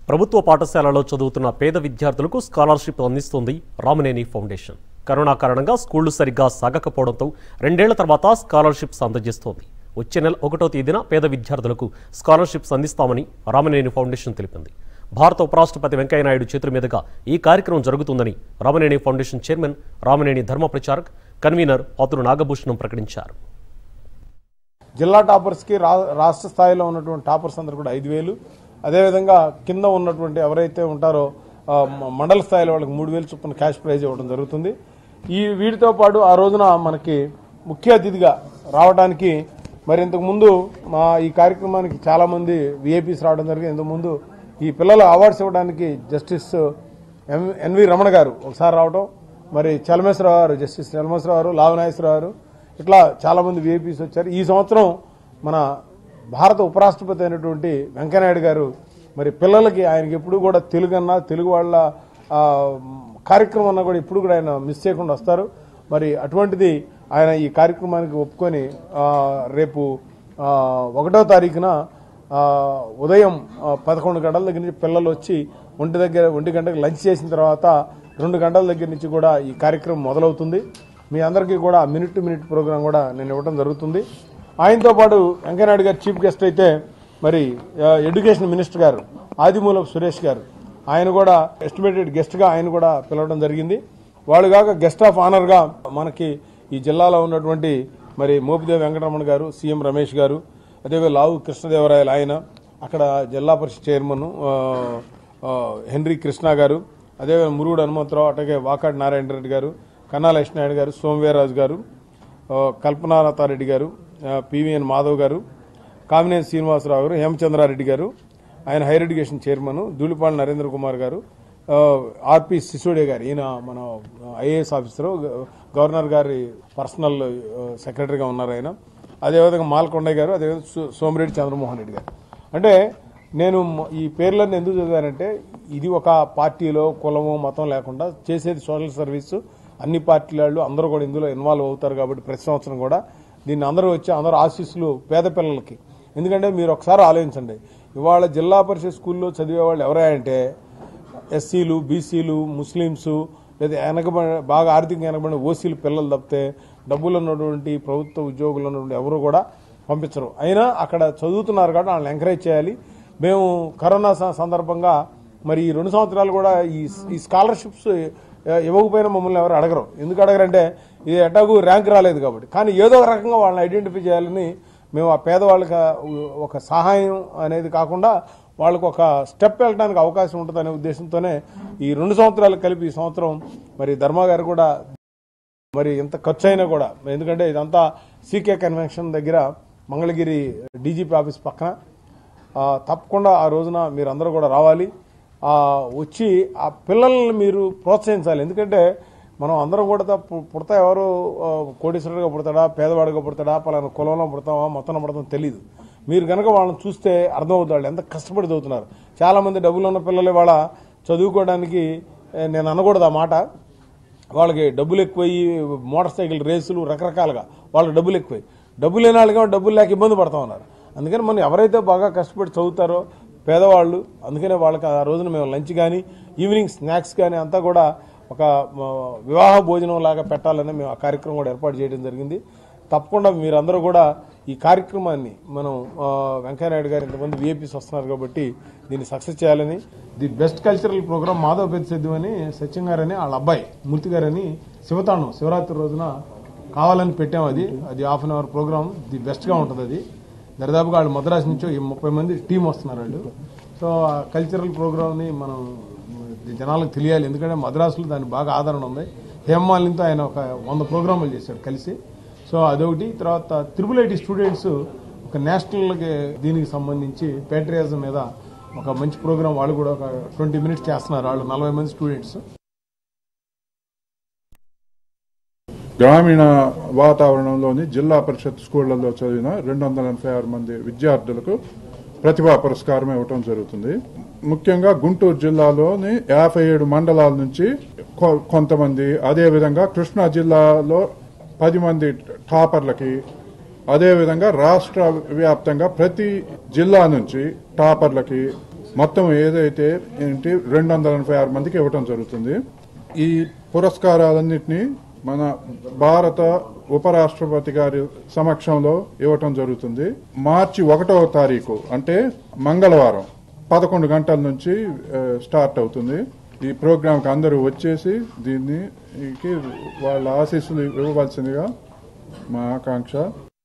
ప్రభుత్వ పాఠశాలలో చదువుతున్న పేద విద్యార్థులకు స్కాలర్షిప్ అందిస్తుంది రామనేని ఫౌండేషన్ కరోనా కారణంగా స్కూళ్లు సరిగ్గా సాగకపోవడంతో రెండేళ్ల తర్వాత స్కాలర్షిప్స్ అందజేస్తోంది వచ్చే నెల ఒకటో తేదీన పేద విద్యార్థులకు స్కాలర్షిప్స్ అందిస్తామని రామనేని ఫౌండేషన్ తెలిపింది భారత ఉపరాష్ట్రపతి వెంకయ్యనాయుడు చేతుల మీదుగా ఈ కార్యక్రమం జరుగుతుందని రామనేని ఫౌండేషన్ చైర్మన్ రామనేని ధర్మ ప్రచారక్ కన్వీనర్ పాతురు నాగభూషణం ప్రకటించారు జిల్లా టాపర్స్కి రా రాష్ట్ర స్థాయిలో ఉన్నటువంటి టాపర్స్ అందరు కూడా ఐదు వేలు అదేవిధంగా కింద ఉన్నటువంటి ఎవరైతే ఉంటారో ఆ, మ- మండల స్థాయిలో వాళ్ళకి మూడు వేలు చొప్పున క్యాష్ ప్రైజ్ ఇవ్వడం జరుగుతుంది ఈ వీటితో పాటు ఆ రోజున మనకి ముఖ్య అతిథిగా రావడానికి మరి ఇంతకు ముందు మా ఈ కార్యక్రమానికి చాలా మంది విఐపీస్ రావడం జరిగింది ఇంతకు ముందు ఈ పిల్లల అవార్డ్స్ ఇవ్వడానికి జస్టిస్ ఎం- ఎన్వి రమణ గారు ఒకసారి రావడం మరి చలమేశ్వరరావు గారు జస్టిస్ చలమేశ్వరరావు గారు లావనాగేశ్వరరావు గారు ఇట్లా చాలా మంది విఐపీస్ వచ్చారు ఈ సంవత్సరం మన భారత ఉపరాష్ట్రపతి అయినటువంటి వెంకయ్యనాయుడు గారు మరి పిల్లలకి ఆయనకి ఎప్పుడు కూడా తెలుగు అన్నా తెలుగు వాళ్ళ ఆ, కార్యక్రమం అన్నా కూడా ఇప్పుడు కూడా ఆయన మిస్ చేయకుండా వస్తారు మరి అటువంటిది ఆయన ఈ కార్యక్రమానికి ఒప్పుకొని ఆ, రేపు ఆ, ఒకటో తారీఖున ఆ, ఉదయం ఆ, పదకొండు గంటల దగ్గర నుంచి పిల్లలు వచ్చి ఒంటి దగ్గర ఒంటి గంటకు లంచ్ చేసిన తర్వాత రెండు గంటల దగ్గర నుంచి కూడా ఈ కార్యక్రమం మొదలవుతుంది మీ అందరికీ కూడా మినిట్ టు మినిట్ ప్రోగ్రాం కూడా నేను ఇవ్వడం జరుగుతుంది ఆయనతో పాటు వెంకయ్యనాయుడు గారు చీఫ్ గెస్ట్ అయితే మరి ఆ, ఎడ్యుకేషన్ మినిస్టర్ గారు ఆదిమూలపు సురేష్ గారు ఆయన కూడా ఎస్టిమేటెడ్ గెస్ట్గా ఆయన కూడా పిలవడం జరిగింది వాళ్ళు కాక గెస్ట్ ఆఫ్ ఆనర్గా మనకి ఈ జిల్లాలో ఉన్నటువంటి మరి మోపిదేవి వెంకటరమణ గారు సీఎం రమేష్ గారు అదేవిధంగా లావు కృష్ణదేవరాయలు ఆయన అక్కడ జిల్లా పరిషత్ చైర్మన్ ఆ, ఆ, హెన్రీ కృష్ణ గారు అదేవిధంగా మురుగుడు హనుమంతరావు అట్లాగే వాకాటి నారాయణ రెడ్డి గారు కన్నా లక్ష్మీనాయుడు గారు సోమవీర్రాజు గారు ఆ, కల్పనాలతారెడ్డి గారు ఆ, పివిఎన్ మాధవ్ గారు కామినేని శ్రీనివాసరావు గారు హేమచంద్రారెడ్డి గారు ఆయన higher education chairman Dhulipala Narendra Kumar garu ఆ, ఆర్పి సిసోడే గారు ఈయన మన ఐఏఎస్ ఆఫీసరు గ- గవర్నర్ గారి పర్సనల్ ఆ, సెక్రటరీగా ఉన్నారు ఆయన అదేవిధంగా మాల్కొండయ్య గారు అదేవిధంగా సో- సోమిరెడ్డి చంద్రమోహన్ రెడ్డి గారు అంటే నేను మ- ఈ పేర్లన్నీ ఎందుకు చదివానంటే ఇది ఒక పార్టీలో కులము మతం లేకుండా చేసేది సోషల్ సర్వీస్ అన్ని పార్టీల వాళ్ళు అందరూ కూడా ఇందులో ఇన్వాల్వ్ అవుతారు కాబట్టి ప్రతి సంవత్సరం కూడా దీన్ని అందరూ వచ్చి అందరూ ఆశీస్సులు పేద పిల్లలకి ఎందుకంటే మీరు ఒకసారి ఆలోచించండి ఇవాళ జిల్లా పరిషత్ స్కూల్లో చదివే వాళ్ళు ఎవరంటే ఎస్సీలు బీసీలు ముస్లిమ్స్ లేదా వెనకబడి బాగా ఆర్థికంగా వెనకబడిన ఓసీలు పిల్లలు తప్పితే డబ్బులు ఉన్నటువంటి ప్రభుత్వ ఉద్యోగులు ఉన్నటువంటి ఎవరు కూడా పంపించరు అయినా అక్కడ చదువుతున్నారు కాబట్టి వాళ్ళని ఎంకరేజ్ చేయాలి మేము కరోనా స- సందర్భంగా మరి ఈ రెండు సంవత్సరాలు కూడా ఈ ఈ స్కాలర్షిప్స్ ఇవ్వకపోయినా మమ్మల్ని ఎవరు అడగరు ఎందుకు అడగరంటే ఇది ఎటాగు ర్యాంక్ రాలేదు కాబట్టి కానీ ఏదో ఒక రకంగా వాళ్ళని ఐడెంటిఫై చేయాలని మేము ఆ పేదవాళ్ళకి ఆ ఒక సహాయం అనేది కాకుండా వాళ్ళకు ఒక స్టెప్ వెళ్ళడానికి అవకాశం ఉంటుందనే ఉద్దేశంతోనే ఈ రెండు సంవత్సరాలు కలిపి ఈ సంవత్సరం మరి ధర్మ గారు కూడా మరి ఎంత ఖర్చు అయినా కూడా ఎందుకంటే ఇదంతా సీకే కన్వెన్షన్ దగ్గర మంగళగిరి డీజీపీ ఆఫీస్ పక్కన ఆ, తప్పకుండా ఆ రోజున మీరు అందరూ కూడా రావాలి ఆ, వచ్చి ఆ పిల్లల్ని మీరు ప్రోత్సహించాలి ఎందుకంటే మనం అందరం కూడా త- పు- పుడతా ఎవరు ఆ, కోటీశ్వరుడుగా పుడతాడా పేదవాడిగా పుడతాడా పలానా కులంలో పుడతావా మొత్తం పుడతాం తెలియదు మీరు కనుక వాళ్ళని చూస్తే అర్థమవుతుంది వాళ్ళు ఎంత కష్టపడి చదువుతున్నారు చాలా మంది డబ్బులు ఉన్న పిల్లలు వాళ్ళ చదువుకోవడానికి ఏ, నేను అనకూడదు ఆ మాట వాళ్ళకి డబ్బులు ఎక్కువయ్యి మోటార్ సైకిల్ రేసులు రకరకాలుగా వాళ్ళకి డబ్బులు ఎక్కువై డబ్బులు లేని వాళ్ళకి డబ్బులు లేక ఇబ్బంది పడతా ఉన్నారు అందుకని మనం ఎవరైతే బాగా కష్టపడి చదువుతారో పేదవాళ్ళు అందుకనే వాళ్ళకి ఆ రోజున మేము లంచ్ కానీ ఈవినింగ్ స్నాక్స్ కానీ అంతా కూడా ఒక ఆ, వివాహ భోజనం లాగా పెట్టాలని మేము ఆ కార్యక్రమం కూడా ఏర్పాటు చేయడం జరిగింది తప్పకుండా మీరందరూ కూడా ఈ కార్యక్రమాన్ని మనం ఆ, వెంకయ్యనాయుడు గారు ఇంతమంది విఏపీస్ వస్తున్నారు కాబట్టి దీన్ని సక్సెస్ చేయాలని the best cultural programme Madhav పెద్ద సిద్ధు అని సత్యం గారని వాళ్ళ అబ్బాయి మూర్తి గారని శివతాండం శివరాత్రి రోజున కావాలని పెట్టాం అది అది half an hour programme the బెస్ట్గా ఉంటుంది అది దరిదాపుగా వాళ్ళు మద్రాసు నుంచి ఈ ముప్పై మంది టీం వస్తున్నారు వాళ్ళు సో ఆ కల్చరల్ ప్రోగ్రామ్ని మనం ఇది జనాలకు తెలియాలి ఎందుకంటే మద్రాసులో దానికి బాగా ఆదరణ ఉంది హేమాలినితో ఆయన ఒక వంద ప్రోగ్రాములు చేశాడు కలిసి సో అదొకటి తర్వాత త్రిపుల్ ఐటీ స్టూడెంట్స్ ఒక నేషనల్ దీనికి సంబంధించి పేట్రియాజం మీద ఒక మంచి ప్రోగ్రామ్ వాళ్ళు కూడా ఒక ట్వంటీ మినిట్స్ చేస్తున్నారు వాళ్ళు నలభై మంది స్టూడెంట్స్ గ్రామీణ వాతావరణంలోని జిల్లా పరిషత్ స్కూళ్లలో చదివిన రెండు వందల ఎనభై ఆరు మంది విద్యార్థులకు ప్రతిభా పురస్కారం ఇవ్వటం జరుగుతుంది ముఖ్యంగా గుంటూరు జిల్లాలోని యాభై ఏడు మండలాల నుంచి కొ- కొంతమంది అదేవిధంగా కృష్ణా జిల్లాలో పది మంది టాపర్లకి అదేవిధంగా రాష్ట్ర వ్యాప్తంగా ప్రతి జిల్లా నుంచి టాపర్లకి మొత్తం ఏదైతే ఏంటి రెండు వందల ఎనభై ఆరు మందికి ఇవ్వటం జరుగుతుంది ఈ పురస్కారాలన్నింటినీ మన భారత ఉపరాష్ట్రపతి గారి సమక్షంలో ఇవ్వటం జరుగుతుంది మార్చి ఒకటవ తారీఖు అంటే మంగళవారం పదకొండు గంటల నుంచి ఆ, స్టార్ట్ అవుతుంది ఈ ప్రోగ్రాంకి అందరూ వచ్చేసి దీన్ని ఈ వాళ్ళ ఆశీస్సులు ఇవ్వవలసిందిగా మా ఆకాంక్ష